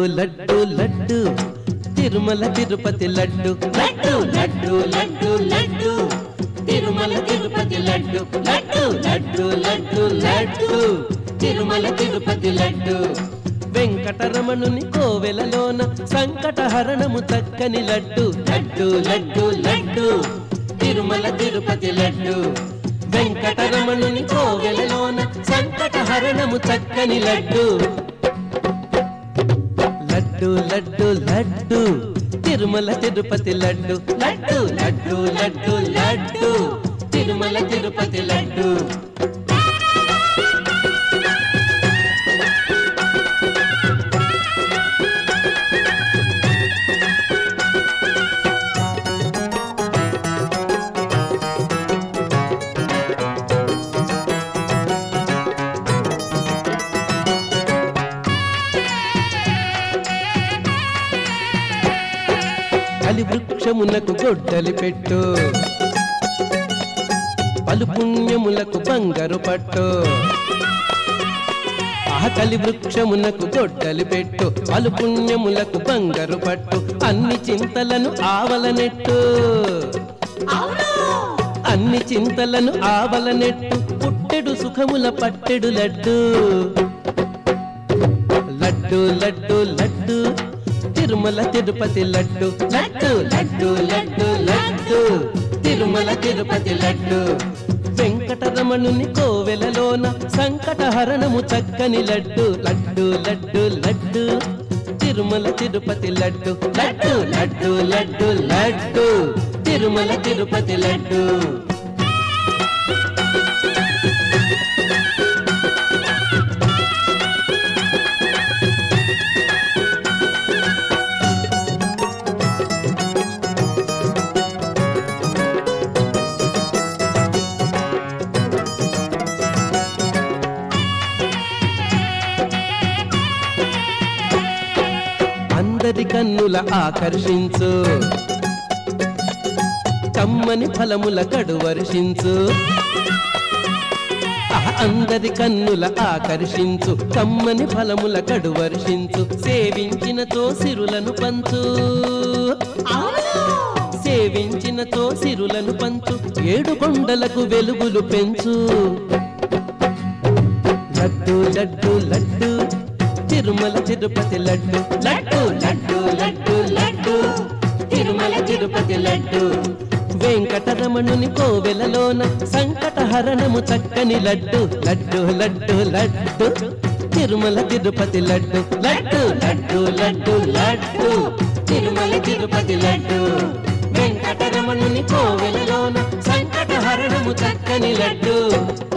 లడ్డు లడ్డు తిరుమల తిరుపతి లడ్డు లడ్డు లడ్డు లడ్డు లడ్డు తిరుమల తిరుపతి లడ్డు లడ్డు లడ్డు లడ్డు లడ్డు తిరుమల తిరుపతి లడ్డు వెంకటరమణుని కోవెలలోన సంకటహరణము చక్కని లడ్డు లడ్డు లడ్డు లడ్డు తిరుమల తిరుపతి లడ్డు వెంకటరమణుని కోవెలలోన సంకటహరణము చక్కని లడ్డు లడ్డు లడ్డు లడ్డు తిరుమల తిరుపతి లడ్డు లడ్డు లడ్డు లడ్డు లడ్డు తిరుమల తిరుపతి లడ్డు కలి వృక్షమునకు గొడ్డలి పెట్టు పలు పుణ్యములకు బంగారు పట్టు ఆ కలి వృక్షమునకు గొడ్డలి పెట్టు పలు పుణ్యములకు బంగారు పట్టు అన్ని చింతలను ఆవలనెట్టు అవును అన్ని చింతలను ఆవలనెట్టు పుట్టెడు సుఖముల పట్టెడు లడ్డు లడ్డు లడ్డు లడ్డు తిరుమల తిరుపతి లడ్డు లడ్డు లడ్డు లడ్డు లడ్డు తిరుమల తిరుపతి లడ్డు వెంకటరమణుని కోవెలలోన సంకటహరణము చక్కని లడ్డు లడ్డు లడ్డు లడ్డు తిరుమల తిరుపతి లడ్డు లడ్డు లడ్డు లడ్డు లడ్డు తిరుమల తిరుపతి లడ్డు అందరి కన్నుల ఆకర్షించు కమ్మని ఫలముల కడు వర్షించు ఆహ్, అందరి కన్నుల ఆకర్షించు కమ్మని ఫలముల కడు వర్షించు సేవించినతో సిరులను పంచు అవును సేవించినతో సిరులను పంచు ఏడు కొండలకు వెలుగులు పెంచు లడ్డు లడ్డు లడ్డు తిరుమల తిరుపతి లడ్డు లడ్డు లడ్డు లడ్డు లడ్డు తిరుమల తిరుపతి లడ్డు వెంకటరమణుని కోవెలలోన సంకటహరణము చక్కని లడ్డు లడ్డు లడ్డు లడ్డు తిరుమల తిరుపతి లడ్డు లడ్డు లడ్డు లడ్డు లడ్డు తిరుమల తిరుపతి లడ్డు వెంకటరమణుని కోవెలలోన సంకటహరణము చక్కని లడ్డు